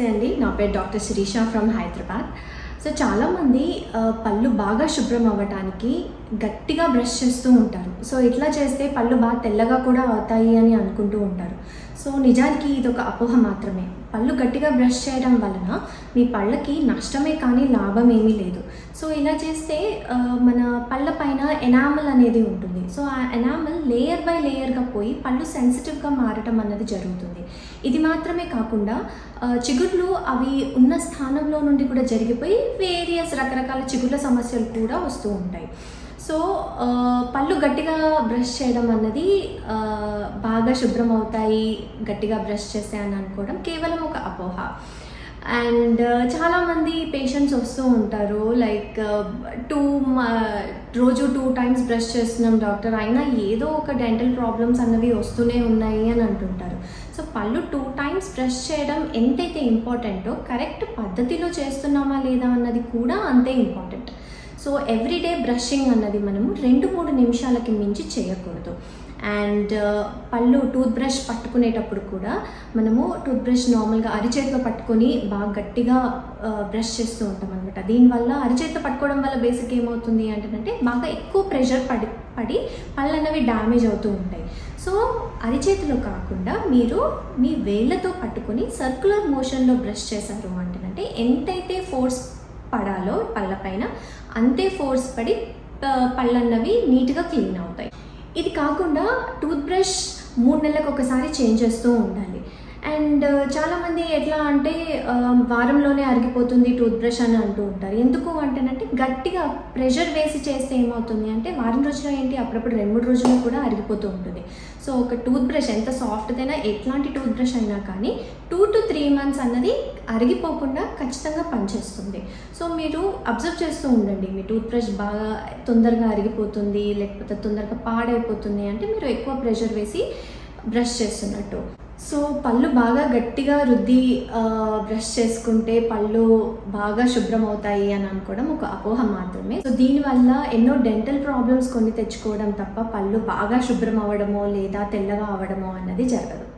అండి నా పేరు doctor Shirisha from Hyderabad so చాలామంది ఆ, పళ్ళు బాగా శుభ్రం అవ్వటానికి గట్టిగా బ్రష్ చేస్తూ ఉంటారు సో ఇట్లా చేస్తే పళ్ళు బాగా తెల్లగా కూడా అవుతాయి అని అనుకుంటూ ఉంటారు సో నిజానికి ఇది ఒక అపోహ మాత్రమే పళ్ళు గట్టిగా బ్రష్ చేయడం వలన మీ పళ్ళకి నష్టమే కానీ లాభం ఏమీ లేదు సో ఇలా చేస్తే ఆ, మన పళ్ళ పైన ఎనామల్ అనేది ఉంటుంది సో ఆ ఎనామల్ లేయర్ బై లేయర్గా పోయి పళ్ళు సెన్సిటివ్గా మారటం అన్నది జరుగుతుంది ఇది మాత్రమే కాకుండా ఆ, చిగుర్లు అవి ఉన్న స్థానంలో నుండి కూడా జరిగిపోయి వేరియస్ రకరకాల చిగుర్ల సమస్యలు కూడా వస్తూ ఉంటాయి సో ఆ, పళ్ళు గట్టిగా బ్రష్ చేయడం అన్నది ఆ, బాగా శుభ్రం అవుతాయి గట్టిగా బ్రష్ చేస్తే అని అనుకోవడం కేవలం ఒక అపోహ అండ్ చాలామంది పేషెంట్స్ వస్తూ ఉంటారు లైక్ టూ రోజు టూ టైమ్స్ బ్రష్ చేస్తున్నాం డాక్టర్ అయినా ఏదో ఒక డెంటల్ ప్రాబ్లమ్స్ అన్నవి వస్తూనే ఉన్నాయి అని అంటుంటారు సో పళ్ళు టూ టైమ్స్ బ్రష్ చేయడం ఎంతైతే ఇంపార్టెంటో కరెక్ట్ పద్ధతిలో చేస్తున్నామా లేదా అన్నది కూడా అంతే ఇంపార్టెంట్ సో ఎవ్రీడే బ్రషింగ్ అన్నది మనము రెండు మూడు నిమిషాలకి మించి చేయకూడదు అండ్ పళ్ళు టూత్ బ్రష్ పట్టుకునేటప్పుడు కూడా మనము టూత్ బ్రష్ నార్మల్గా అరిచేతిలో పట్టుకొని బాగా గట్టిగా బ్రష్ చేస్తూ ఉంటాం అనమాట దీనివల్ల అరిచేతిలో పట్టుకోవడం వల్ల బేసిక్ ఏమవుతుంది అంటే బాగా ఎక్కువ ప్రెషర్ పడి పడి పళ్ళు అనేవి డ్యామేజ్ అవుతూ ఉంటాయి సో అరిచేతిలో కాకుండా మీరు మీ వేళ్ళతో పట్టుకొని సర్క్యులర్ మోషన్లో బ్రష్ చేశారు అంటే ఎంతైతే ఫోర్స్ పడాలో పళ్ళపైన అంతే ఫోర్స్ పడి ఆ, పళ్ళన్నవి నీట్గా క్లీన్ అవుతాయి ఇది కాకుండా టూత్ బ్రష్ మూడు నెలలకు ఒకసారి చేంజ్ చేస్తూ ఉండాలి అండ్ చాలామంది ఎట్లా అంటే ఆ, వారంలోనే అరిగిపోతుంది టూత్ బ్రష్ అని అంటూ ఉంటారు ఎందుకు అంటేనంటే గట్టిగా ప్రెషర్ వేసి చేస్తే ఏమవుతుంది అంటే వారం రోజులు ఏంటి అప్పుడప్పుడు రెండు మూడు రోజుల్లో కూడా అరిగిపోతూ ఉంటుంది సో ఒక టూత్ బ్రష్ ఎంత సాఫ్ట్దైనా ఎట్లాంటి టూత్ బ్రష్ అయినా కానీ టూ టు త్రీ మంత్స్ అన్నది అరిగిపోకుండా ఖచ్చితంగా పనిచేస్తుంది సో మీరు అబ్జర్వ్ చేస్తూ ఉండండి మీ టూత్ బ్రష్ బాగా తొందరగా అరిగిపోతుంది లేకపోతే తొందరగా పాడైపోతుంది అంటే మీరు ఎక్కువ ప్రెషర్ వేసి బ్రష్ చేస్తున్నట్టు సో పళ్ళు బాగా గట్టిగా రుద్ది ఆ, బ్రష్ చేసుకుంటే పళ్ళు బాగా శుభ్రం అవుతాయి అని అనుకోవడం ఒక అపోహ మాత్రమే సో దీనివల్ల ఎన్నో డెంటల్ ప్రాబ్లమ్స్ కొన్ని తెచ్చుకోవడం తప్ప పళ్ళు బాగా శుభ్రం అవ్వడమో లేదా తెల్లగా అవ్వడమో అన్నది జరగదు